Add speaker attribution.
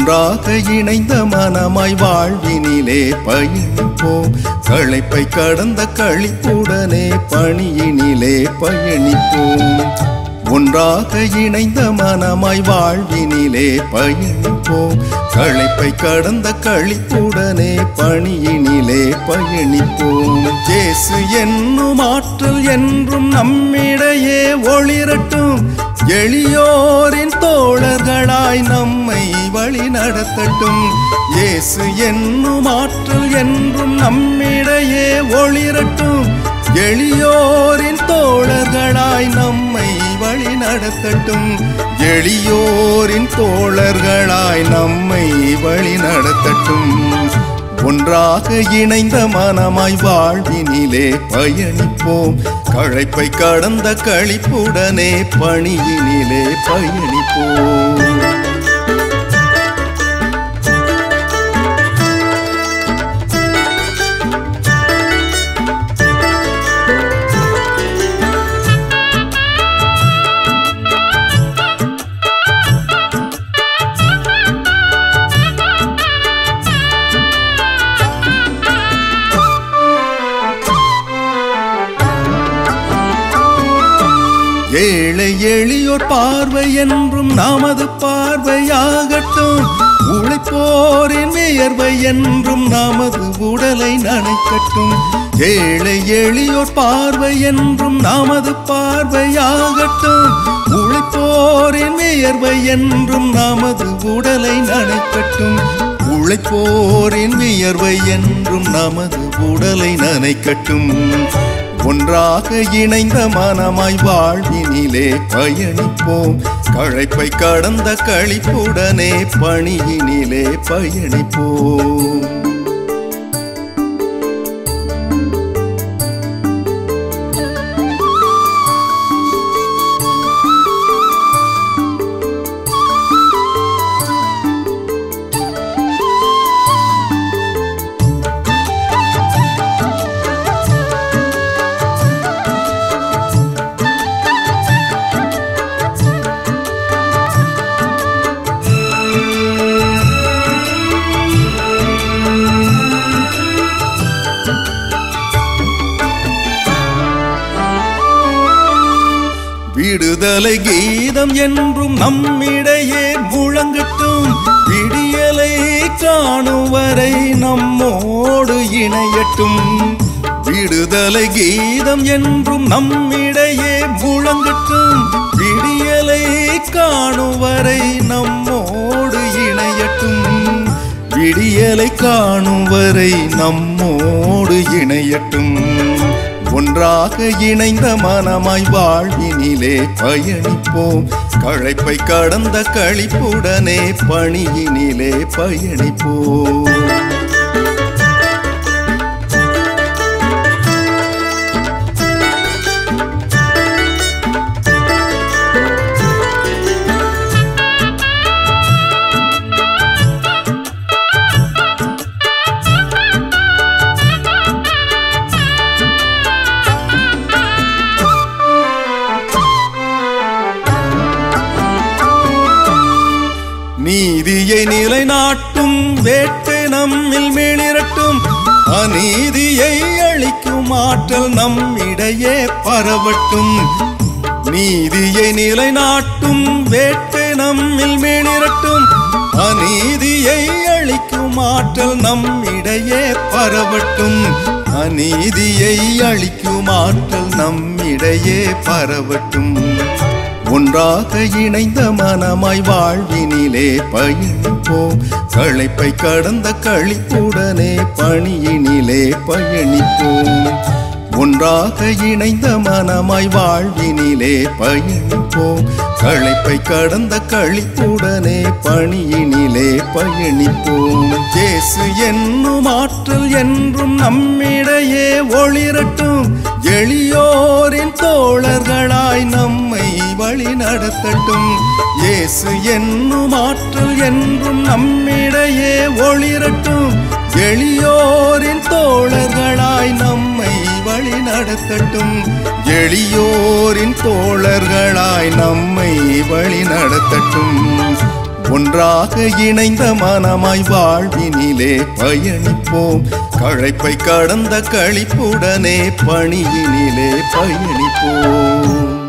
Speaker 1: ஒன்றாக இணைந்த மனமாய் வாழ்வினிலே பயணிப்போம் களைப்பை கடந்த கழிப்புடனே பணியினிலே பயணிப்போம் ஒன்றாக இணைந்த மனமாய் வாழ்வினிலே பயணிப்போம் களைப்பை கடந்த கழிப்புடனே பணியினிலே பயணிப்போம் இயேசு என்னும் ஆற்றல் என்றும் நம்மிடையே ஒளிரட்டும் எளியோரின் தோழர்களாய் நம்மை வழி நடத்தட்டும் இயேசு என்னும் ஆற்றல் என்றும் நம்மிடையே ஒளிரட்டும் எளியோரின் தோழர்களாய் நம்மை வழி நடத்தட்டும் எளியோரின் தோழர்களாய் நம்மை வழி நடத்தட்டும் ஒன்றாக இணைந்த மனமாய் வாழ்வினிலே பயணிப்போம் கழைப்பை கடந்த கழிப்புடனே பணியினிலே பயணிப்போம் ஏழை எளியோர் பார்வை என்றும் நமது பார்வையாகட்டும் உழைப்போரின் வியர்வை என்றும் நமது உடலை நனைக்கட்டும் ஏழை எளியோர் பார்வை என்றும் நமது பார்வையாகட்டும் உழைப்போரின் வியர்வை என்றும் நமது உடலை நனைக்கட்டும் உழைப்போரின் வியர்வை என்றும் நமது உடலை நனைக்கட்டும் ஒன்றாக இணைந்த மனமாய் வாழ்வினிலே பயணிப்போம் கழைப்பை கடந்த கழிப்புடனே பணியினிலே பயணிப்போம் விடுதலை கீதம் என்றும் நம்மிடையே முழங்கட்டும் விடியலை காணும் வரை நம்மோடு இணையட்டும் விடுதலை கீதம் என்றும் நம்மிடையே முழங்கட்டும் விடியலை காணும் வரை நம்மோடு இணையட்டும் விடியலை காணும் வரை நம்மோடு இணையட்டும் ஒன்றாக இணைந்த மனமாய் வாழ்வினிலே பயணிப்போம் கழைப்பை கடந்த கழிப்புடனே பணியினிலே பயணிப்போம் நீதியை நிலைநாட்டும் வேட்கை நம்மில் மேலிரட்டும் அநீதியை அளிக்கும் ஆற்றல் நம்மிடையே பரவட்டும் நீதியை நிலைநாட்டும் வேட்கை நம்மில் மேலிரட்டும் அநீதியை அளிக்கும் ஆற்றல் நம்மிடையே பரவட்டும் அநீதியை அளிக்கும் ஆற்றல் நம்மிடையே பரவட்டும் ஒன்றாக இணைந்த மனமாய் வாழ்வினிலே பயணிப்போம் களைப்பை கடந்த கழிப்புடனே பணியினிலே பயணிப்போம் ஒன்றாக இணைந்த மனமாய் வாழ்வினிலே பயணிப்போம் களைப்பை கடந்த கழிப்புடனே பணியினிலே பயணிப்போம் இயேசு என்னும் ஆற்றல் என்றும் நம்மிடையே ஒளிரட்டும் எளியோரின் தோழர்களாய் நம்மை வழி நடத்தட்டும் இயேசு என்னும் ஆற்றல் என்றும் நம்மிடையே ஒளிரட்டும் எளியோரின் தோழர்களாய் நம்மை வழி நடத்தட்டும் எளியோரின் தோழர்களாய் நம்மை வழி நடத்தட்டும் ஒன்றாக இணைந்த மனமாய் வாழ்வினிலே பயணிப்போம் களைப்பை கடந்த களிப்புடனே பணியினிலே பயணிப்போம்